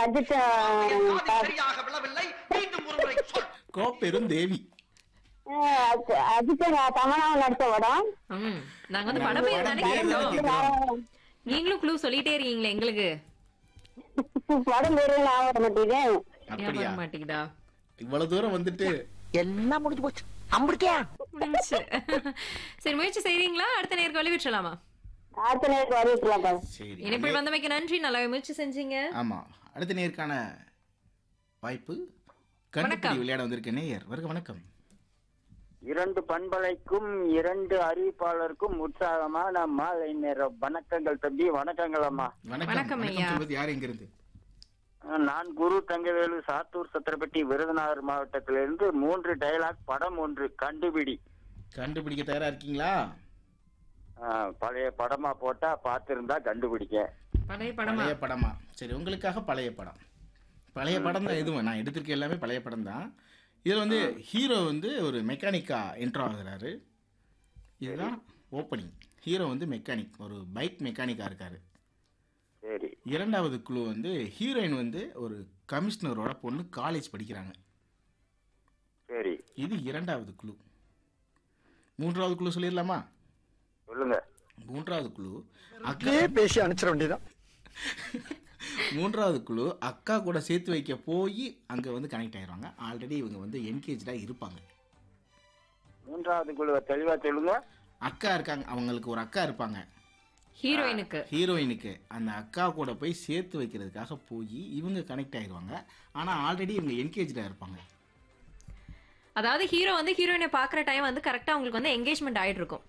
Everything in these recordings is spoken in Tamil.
அஜித் என் ஆ, காதில் சரியாக விழவில்லை மீண்டும் ஒருமுறை சொல் கோப்பெரும் தேவி அஜித் அஜித் தமனாவும் நடிச்ச படம் ம் நாங்க வந்து படம் பேர் தானே கேட்டோம் நீங்களும் க்ளூ சொல்லிட்டே இருக்கீங்களே எங்களுக்கு படம் பேரு ஞாபகம் வர மாட்டேங்குது அப்படியா ஞாபகம் மாட்டேங்குதா இவ்வளவு தூரம் வந்துட்டு எல்லாம் முடிஞ்சு போச்சு அம்பிடிக்கா முடிஞ்சுச்சு சரி முயற்சி செய்றீங்களா அடுத்த நேருக்கு வழிவிட்டுலாமா அடுத்த நேரத்துக்கு வரவேற்கலாம் பாரு சரி இணைப்பில் வந்தமைக்கு நன்றி நல்லாவே முயற்சி செஞ்சீங்க ஆமா அடுத்த நேருக்கான வாய்ப்பு கண்டுபிடி விளையாட வந்திருக்க நேயர் வருக வணக்கம் இரண்டு பண்பலைக்கும் இரண்டு அறிவிப்பாளருக்கும் உற்சாகமான மாலை நேர வணக்கங்கள் தம்பி வணக்கங்கள் அம்மா வணக்கம் வணக்கம் ஐயா. வணக்கம் சொல்வது யார் எங்க இருந்து நான் குரு தங்கவேலு சாத்தூர் சத்திரப்பட்டி விருதுநகர் மாவட்டத்திலிருந்து மூன்று டயலாக் படம் ஒன்று கண்டுபிடி கண்டுபிடிக்க தயாரா இருக்கீங்களா ஆ, பழைய படமா போட்டா பார்த்திருந்தா கண்டுபிடிக்க பழைய படமா பழைய படமா சரி உங்களுக்காக பழைய படம் பழைய படம் தான் எதுவும் நான் எடுத்திருக்க எல்லாமே பழைய படம் தான் இதில் வந்து ஹீரோ வந்து ஒரு மெக்கானிக்கா என்ட்ரு ஆகுறாரு இதுதான் ஓப்பனிங் ஹீரோ வந்து மெக்கானிக் ஒரு பைக் மெக்கானிக்கா இருக்காரு சரி இரண்டாவது குழு வந்து ஹீரோயின் வந்து ஒரு கமிஷனரோட பொண்ணு காலேஜ் படிக்கிறாங்க சரி இது இரண்டாவது குழு மூன்றாவது குழு சொல்லிடலாமா சொல்லுங்க மூன்றாவது குழு அக்கா பேசி அனுப்பிச்சிட வேண்டியதான் மூன்றாவது குழு அக்கா கூட சேர்த்து வைக்க போய் அங்கே வந்து கனெக்ட் ஆயிடுவாங்க ஆல்ரெடி இவங்க வந்து என்கேஜாக இருப்பாங்க மூன்றாவது குழுவை தெளிவா சொல்லுங்க அக்கா இருக்காங்க அவங்களுக்கு ஒரு அக்கா இருப்பாங்க ஹீரோயினுக்கு ஹீரோயினுக்கு அந்த அக்கா கூட போய் சேர்த்து வைக்கிறதுக்காக போய் இவங்க கனெக்ட் ஆயிடுவாங்க ஆனால் ஆல்ரெடி இவங்க என்கேஜாக இருப்பாங்க அதாவது ஹீரோ வந்து ஹீரோயினை பாக்குற டைம் வந்து கரெக்டா உங்களுக்கு வந்து என்கேஜ்மெண்ட் ஆயிட்டு இருக்கும்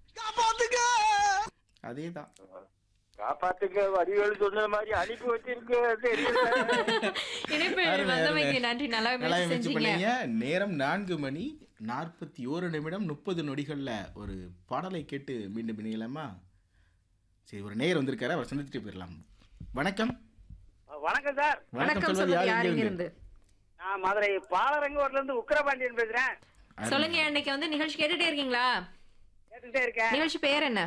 அதே தான் காப்பாத்துக்க வடிவேலு சொன்ன மாதிரி அனுப்பி வச்சிருக்கு தெரியல இணைப்பில் வந்தமைக்கு நன்றி நல்லாவே நல்லா முயற்சி முயற்சி செஞ்சீங்க பண்ணீங்க நேரம் நான்கு மணி நாற்பத்தி ஓரு நிமிடம் முப்பது நொடிகளில் ஒரு பாடலை கேட்டு மீண்டும் இணையலாமா சரி ஒரு நேர் வந்திருக்காரு அவர் சந்திச்சுட்டு போயிடலாம் வணக்கம் வணக்கம் சார் வணக்கம் சொல்வது யார் இங்க இருந்து நான் மதுரை பாலரங்கோட்ல இருந்து உக்கரபாண்டியன் பேசுறேன் சொல்லுங்க அன்னைக்கு வந்து நிகழ்ச்சி கேட்டுட்டே இருக்கீங்களா கேட்டுட்டே இருக்கேன் நிகழ்ச்சி பேர் என்ன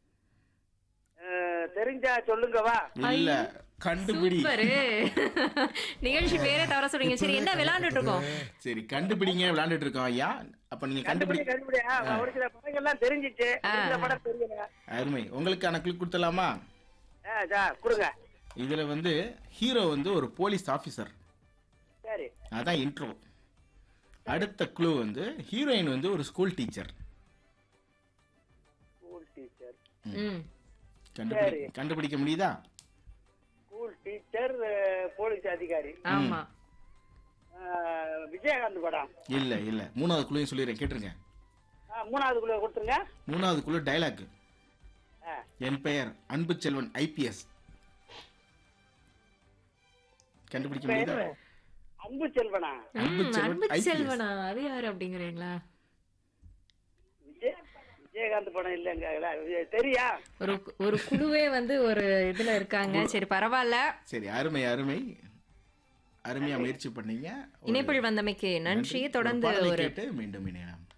அஹ், தெரிஞ்சா சொல்லுங்கவா இல்ல கண்டுபிடி சூப்பரு நிகழ்ச்சி பேரே தவிர சொல்றீங்க சரி என்ன விளையாண்டுட்டு இருக்கோம் சரி கண்டுபிடிங்க விளையாண்டுட்டு இருக்கோம் ஐயா அப்ப நீங்க கண்டுபிடி கண்டுபிடி கண்டுபிடி ஒரு சில படங்கள்லாம் தெரிஞ்சிச்சு ஒரு சில படம் தெரியல அருமை உங்களுக்கான கிளிக் கொடுத்துடலாமா ஆ, சார் கொடுங்க இதுல வந்து ஹீரோ வந்து ஒரு போலீஸ் ஆபீசர் சரி அதான் இன்ட்ரோ அடுத்த க்ளூ வந்து ஹீரோயின் வந்து ஒரு ஸ்கூல் டீச்சர் ஸ்கூல் டீச்சர் ம் கண்டுபிடி கண்டுபிடிக்க முடியுதா ஸ்கூல் டீச்சர் போலீஸ் அதிகாரி ஆமா அஹ், விஜயகாந்த் படம் இல்ல இல்ல மூணாவது குழுவையும் சொல்லிடுறேன் கேட்டுருங்க ஆ, மூணாவது குள்ள கொடுத்துருங்க மூணாவது குழு டைலாக் ஆ, என் பெயர் அன்பு செல்வன் ஐபிஎஸ் கண்டுபிடிக்க முடியுதா அன்பு செல்வனா அன்பு ம், செல்வன் அன்பு ஐபிஎஸ் செல்வனா அது யாரு அப்படிங்கிறீங்களா விஜய் விஜயகாந்த் படம் இல்லைங்க தெரியா ஒரு ஒரு குழுவே வந்து ஒரு இதுல இருக்காங்க சரி பரவாயில்ல சரி அருமை அருமை அருமையா முயற்சி பண்ணீங்க ஒரு இணைப்பில் வந்தமைக்கு நன்றி ஒரு தொடர்ந்து பாடலை ஒரு கேட்டு மீண்டும் இணையலாம்